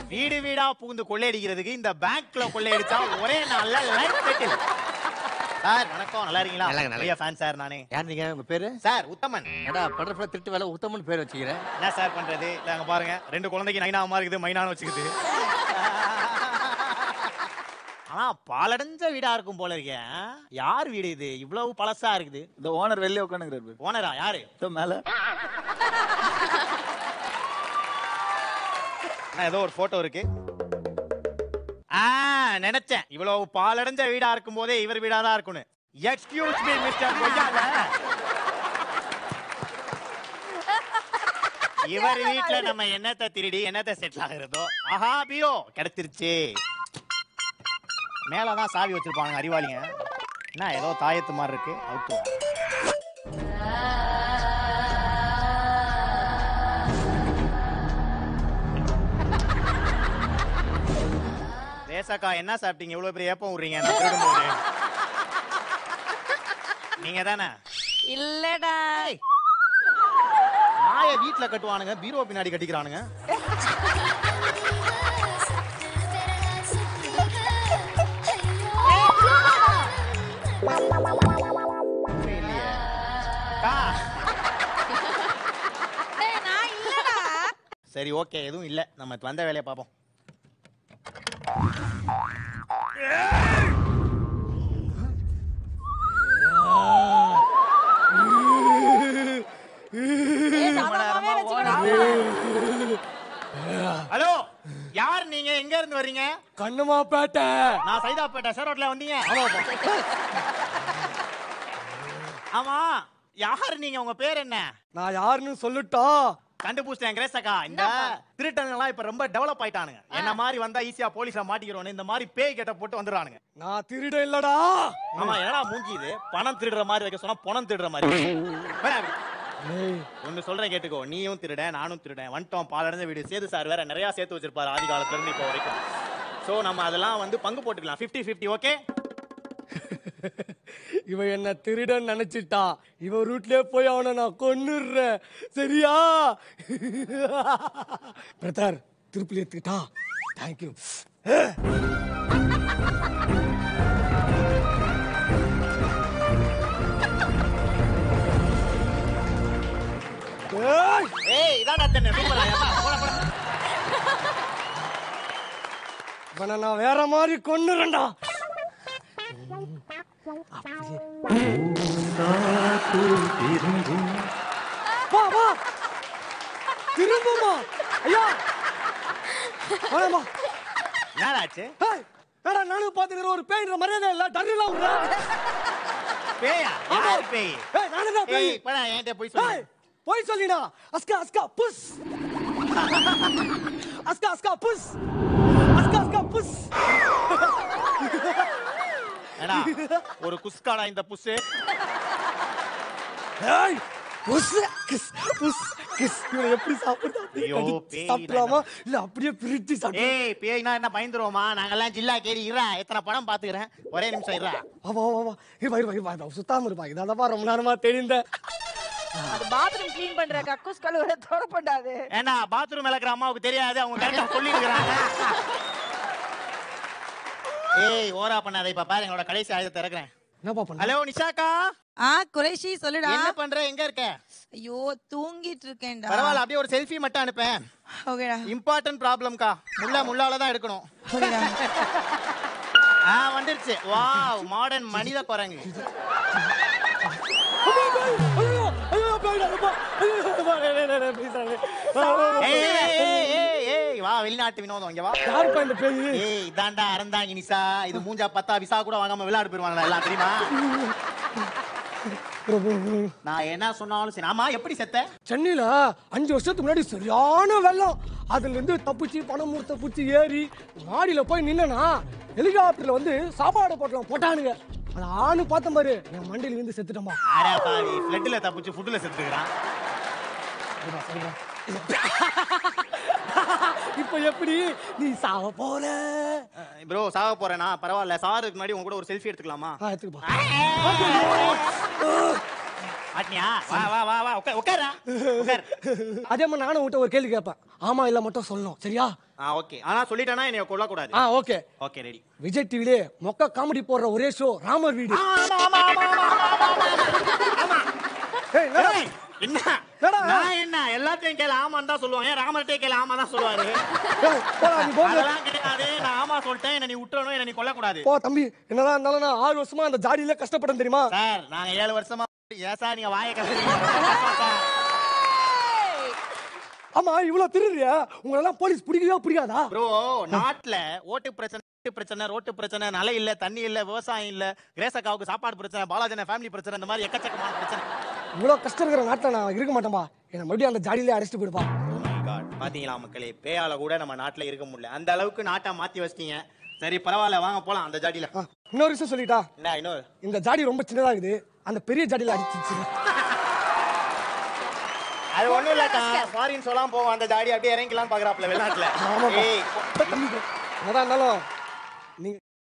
வீடு வீடா புகுந்து கொள்ளையடிக்கிறதுக்கு இந்த பேங்க்ல கொள்ளையடிச்சா ஒரே நாள்ல லைஃப் செட்டில் சார் வணக்கம் நல்லா இருக்கீங்களா நல்லா இருக்கேன், நல்லா நிறைய ஃபேன் சார் நானே யார் நீங்க உங்க பேரு சார் உத்தமன் ஏடா பட்டர்ஃபிளை திருட்டு வேலை உத்தமன் பேர் வச்சுக்கிறேன் என்ன சார் பண்றது இல்ல அங்க பாருங்க ரெண்டு குழந்தைக்கு நைனாமா இருக்குது மைனான்னு வச்சுக்குது ஆனா பாலடைஞ்ச வீடா இருக்கும் போல இருக்கே ஆ? யார் வீடு இது இவ்வளவு பழசா இருக்குது இந்த ஓனர் வெளியே உட்காந்துக்கிறாரு ஓனரா யாரு மேல அண்ணா, ஏதோ ஒரு போட்டோ இருக்கு ஆ நினைச்சேன் இவ்வளவு பாலடைஞ்ச வீடா இருக்கும் போதே இவர் வீடா தான் இருக்கும்னு எக்ஸ்கியூஸ் மீ மிஸ்டர் கொய்யால இவர் வீட்ல நம்ம என்னத்தை திருடி என்னத்தை செட்டில் ஆகுறதோ ஆஹா பீரோ கிடைச்சிருச்சு மேலதான் சாவி வச்சிருப்பாங்க அறிவாளிங்க என்ன ஏதோ தாயத்து மாதிரி இருக்கு அவுத்து தேசக்கா என்ன சாப்பிட்டீங்க இவ்வளவு பெரிய ஏப்பம் விடுறீங்க நான் திருடும்போது நீங்க தானே இல்லடா நாய வீட்ல கட்டுவானுங்க பீரோ பின்னாடி கட்டிக்கிறானுங்க உண்மை இல்லையே. அக்கா. டேய், நான் இல்லடா சரி ஓகே எதுவும் இல்ல நம்ம வந்த வேலையை பார்ப்போம் ஏய், சாதாரணமாவே வச்சுக்கடா. ஹலோ யார் நீங்க எங்க இருந்து வர்றீங்க கண்ணுமா பேட்டை நான் சைதாப்பேட்டை சார் ரோட்ல வந்தீங்க ஆமா யார் நீங்க உங்க பேர் என்ன நான் யாருன்னு சொல்லட்டா கண்டுபிடிச்சேன் கிரேசக்கா இந்த திருட்டங்கெல்லாம் இப்ப ரொம்ப டெவலப் ஆயிட்டானுங்க என்ன மாதிரி வந்தா ஈஸியா போலீஸ்ல மாட்டிக்கிறோம் இந்த மாதிரி பேய் கெட்ட போட்டு வந்துடுறானுங்க நான் திருட இல்லடா ஆமா என்னடா மூஞ்சி இது பணம் திருடுற மாதிரி வைக்க சொன்னா பணம் திருடுற மாதிரி வேணாம். ஒண்ணு சொல்றேன் கேட்டுக்கோ நீயும் திருட நானும் திருடன் வந்துட்டோம் பாலடைஞ்ச வீடு சேது சார் வேற நிறைய சேர்த்து வச்சிருப்பாரு ஆதி காலத்துல இருந்து இப்போ வரைக்கும் சோ நம்ம அதெல்லாம் வந்து பங்கு போட்டுக்கலாம் 50 50 ஓகே இவன் என்ன திருடன் நினைச்சிட்டா இவன் ரூட்லயே போய் அவனை நான் கொன்னுடுறேன் சரியா பிரதர் திருப்பி எடுத்துக்கிட்டா தேங்க்யூ ஏய் ஏய் இதான்டா தென்னை சூப்பரா ஏப்பா போடா போடா இவனை நான் வேற மாதிரி கொன்னுறேன்டா வா வா திரும்புமா ஐயா வாடா என்னடாச்சு ஏய் ஏடா நானும் பாத்துக்கிற ஒரு பேய்ன்ற மரியாதை இல்ல டர்லாம் விடுற பேயா யார் பேய் ஏய் நானும் தான் பேய் ஏய் போடா என்கிட்ட போய் சொல்லு ஏய் போய் சொல்லிடா அஸ்கா அஸ்கா புஸ் அஸ்கா அஸ்கா புஸ் அஸ்கா அஸ்கா புஸ் ஏடா ஒரு குஸ்காடா இந்த புஸ்ஸு ஏய் புஸ் கிஸ் புஸ் கிஸ் இவனை எப்படி சாப்பிடுறது அப்படியே ஐயோ, கடிச்சு பேய் சாப்பிடலாமா இல்ல அப்படியே பிரிச்சு சாப்பிடு ஏய் பேய்னா என்ன பயந்துருவோமா நாங்கெல்லாம் ஜில்லா கேரி இருறா எத்தனை படம் பாத்துக்கிறேன் ஒரே நிமிஷம் இருறா வா வா வா வா இருப்பா இருப்பா இருப்பா இதோ சுத்தாம இருப்பா இதாதப்பா ரொம்ப நேரமா தெரிந்தேன் அது பாத்ரூம் க்ளீன் பண்ற கக்கூஸ் கழுவுற தொட பண்ணாது ஏன்னா பாத்ரூம் விளக்குற அம்மாவுக்கு தெரியாது அவங்க கரெக்டா சொல்லிருக்கிறாங்க ஏய் ஓரா பண்ணாத இப்ப பாரு எங்களோட கடைசி ஆயுதத்தை இறக்குறேன் என்னப்பா பண்ண ஹலோ நிஷாக்கா ஆ குறைஷி சொல்லுடா என்ன பண்ற எங்க இருக்க ஐயோ தூங்கிட்டு இருக்கேன்டா பரவாயில்ல அப்படியே ஒரு செல்ஃபி மட்டும் அனுப்பேன் ஓகேடா இம்பார்ட்டன்ட் ப்ராப்ளம்க்கா முள்ள முள்ளால தான் எடுக்கணும் ஓகேடா ஆ வந்துருச்சு வாவ் மாடர்ன் மனித குரங்கு ஐயோ ஐயோ பேய்டா அப்பா ஐயோ அப்பா, டேய், டேய், டேய், please, டேய். வா, வா, வா. ஏய் ஏய், ஏய் ஏய் ஏய் வா வெளிநாட்டு வினோதம் இங்க வா யாருப்பா இந்த பேய் ஏய் இதாண்டா அறந்தாங்க நிசா இது மூஞ்சா பத்தா விசா கூட வாங்காம விளையாடு போயிருவாங்களா எல்லாம் தெரியுமா நான் என்ன சொன்னாலும் சரி ஆமா எப்படி செத்த சென்னையில அஞ்சு வருஷத்துக்கு முன்னாடி சரியான வெள்ளம் அதுல இருந்து தப்பிச்சு பணம் மூர்த்த பிடிச்சி ஏறி மாடியில போய் நின்னா ஹெலிகாப்டர்ல வந்து சாப்பாடு போட்டலாம் போட்டானுங்க அது ஆணு பார்த்த மாதிரி என் மண்டியில இருந்து செத்துட்டோமா அரே பாவி ஃப்ளட்ல தப்பிச்சு ஃபுட்ல செத்துக்கிறான் இப்போ எப்படி நீ சாவ போற ப்ரோ சாக போறேனா பரவாயில்ல சாருக்கு முன்னாடி உங்க கூட ஒரு செல்ஃபி எடுத்துக்கலாமா ஆ, எடுத்துக்கப்பா மாட்டினியா வா வா வா வா உட்கார் உட்காரா உட்கார் அதே மாதிரி நானும் உன்கிட்ட ஒரு கேள்வி கேட்பேன் ஆமா இல்ல மட்டும் சொல்லணும் சரியா ஆ ஓகே ஆனா சொல்லிட்டேன்னா என்னைய கொல்லக்கூடாது ஆ ஓகே ஓகே ரெடி விஜய் டிவிலே மொக்க காமெடி போடுற ஒரே ஷோ ராமர் வீடு ஏய், என்னடா? என்ன என்னடா? நான் என்ன எல்லாத்தையும் கேளு ஆமான்னு தான் சொல்லுவாங்க ஏன் ராமர்கிட்டே கேளு ஆமா தான் சொல்லுவாரு ஏய், போடா, நீ போங்க. அதெல்லாம் கிடையாது நான் ஆமா சொல்லிட்டேன் என்ன நீ விட்டுறணும் என்ன நீ கொல்லக்கூடாது போ தம்பி என்னதான் இருந்தாலும் நான் ஆறு வருஷமா அந்த ஜாடியில கஷ்டப்பட்டேன் தெரியுமா சார் நாங்க ஏழு வருஷமா ஏன் சார் நீங்க வாயை கலந்து ஆமா இவ்வளவு திருறிய உங்களெல்லாம் போலீஸ் பிடிக்கவே பிடிக்காதா ப்ரோ நாட்டுல ஓட்டு பிரச்சனை வீட்டு பிரச்சனை ரோட்டு பிரச்சனை நிலை இல்ல தண்ணி இல்ல விவசாயம் இல்ல கிரேசக்காவுக்கு சாப்பாடு பிரச்சனை பாலாஜன ஃபேமிலி பிரச்சனை இந்த மாதிரி எக்கச்சக்கமான பிரச்சனை இவ்வளவு கஷ்டம் இருக்கிற நாட்டுல நான் இருக்க மாட்டேன்பா என்ன மறுபடியும் அந்த ஜாடியிலே அடைச்சிட்டு போயிடுப்பா Oh my God. பாத்தீங்களா மக்களே பேயால கூட நம்ம நாட்டுல இருக்க முடியல அந்த அளவுக்கு நாட்டை மாத்தி வச்சிட்டீங்க சரி பரவாயில்ல வாங்க போலாம் அந்த ஜாடியில ஆ, இன்னொரு விஷயம் சொல்லிட்டா என்ன இன்னொரு இந்த ஜாடி ரொம்ப சின்னதா இருக்குது அந்த பெரிய ஜாடியில அடிச்சிச்சு அது ஒண்ணும் இல்லக்கா ஃபாரின் சொல்லாம் போவோம் அந்த ஜாடி அப்படியே இறங்கிக்கலாம் பாக்குறாப்ல வெளிநாட்டுல ஆமாப்பா. ஏய் தம்பி என்னதான் இருந்தாலும் நீங்க